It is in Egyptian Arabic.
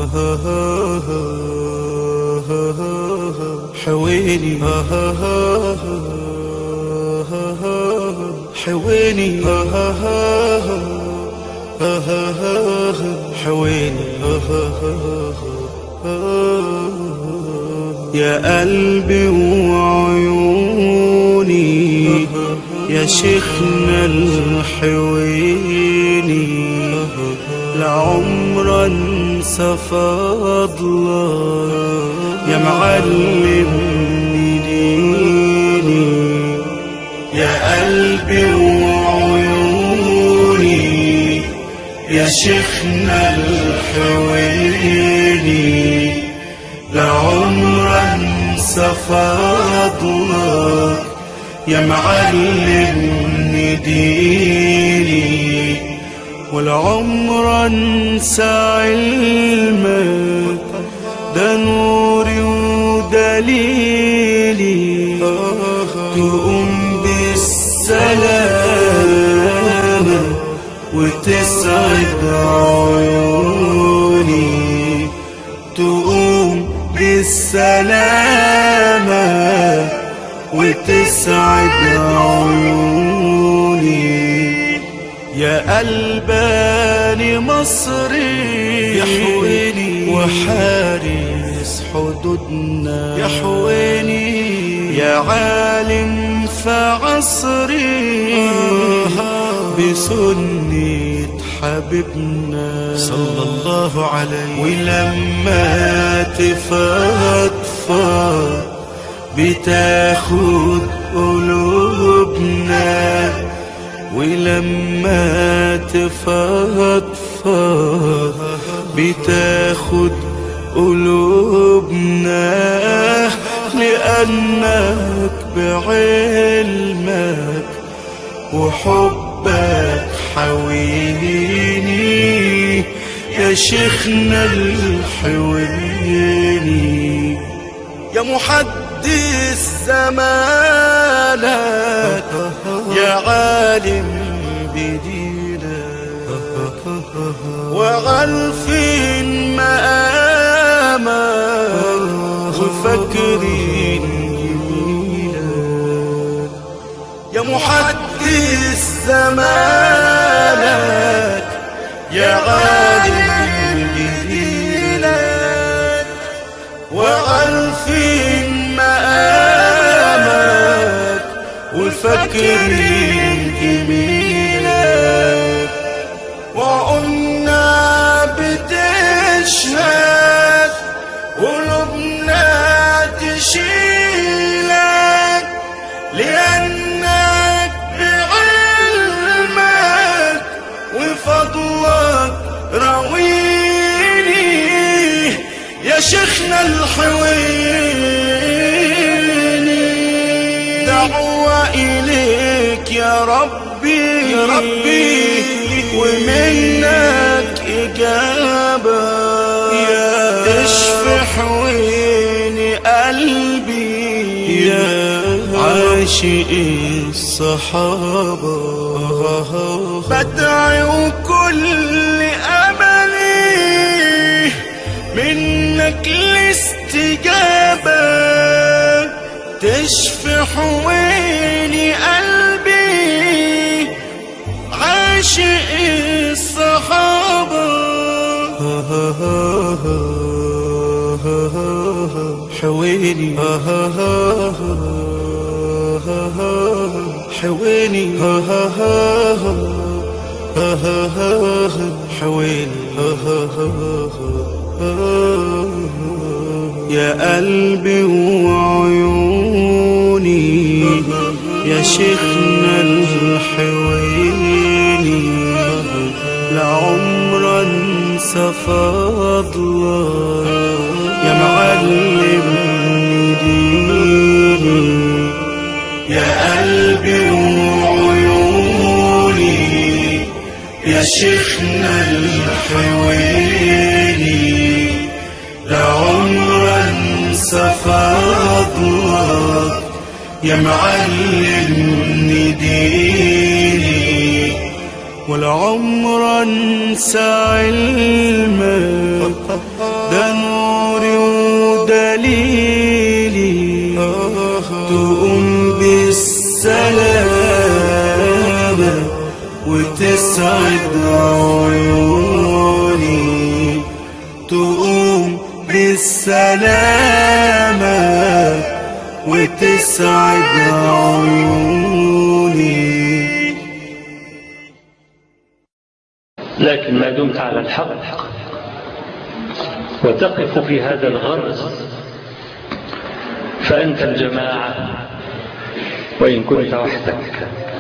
حويني حويني حويني يا قلبي وعيوني يا شيخنا الحويني لعمر انسى فضلك يا معلمني ديني يا قلبي وعيوني يا شيخنا الحويني لعمر انسى فضلك يا معلمني ديني والعمر انسى علمك ده نوري ودليلي تقوم بالسلامة وتسعد عيوني تقوم بالسلامة وتسعد عيوني يا قلباني مصري يا حويني وحارس حدودنا يا حويني يا عالم في عصري بسنة حبيبنا صلى الله عليه ولما تفضفض بتاخد قلوبنا ولما تفضفض بتاخد قلوبنا لأنك بعلمك وحبك حويني يا شيخنا الحويني يا محدث زمانك يا عالم بدينك وعارفين مقامك وفاكرين جميلك يا محدث زمانك يا عالم بدينك وعارفين مقامك وفاكرين جميلك وقلنا بتشهد قلوبنا تشيلك لأنك بعلمك وفضلك رويني يا شيخنا الحويني دعوة إليك يا ربي يا ربي ومنك إجابة يا تشفي حويني قلبي يا عاشق الصحابة بدعي وكل أملي منك الاستجابة تشفي حويني قلبي عاشق الصحابة حويني حويني حويني يا قلبي وعيوني يا شيخنا الحويني لعمر انسى فضلك يا معلم ديني يا قلبي وعيوني يا شيخنا الحويني لعمر انسى فضلك يا معلم ديني والعمر انسى علمك ده نوري ودليلي تقوم بالسلامة وتسعد عيوني تقوم بالسلامة وتسعد عيوني لكن ما دمت على الحق وتقف في هذا الغرز فأنت الجماعة وإن كنت وحدك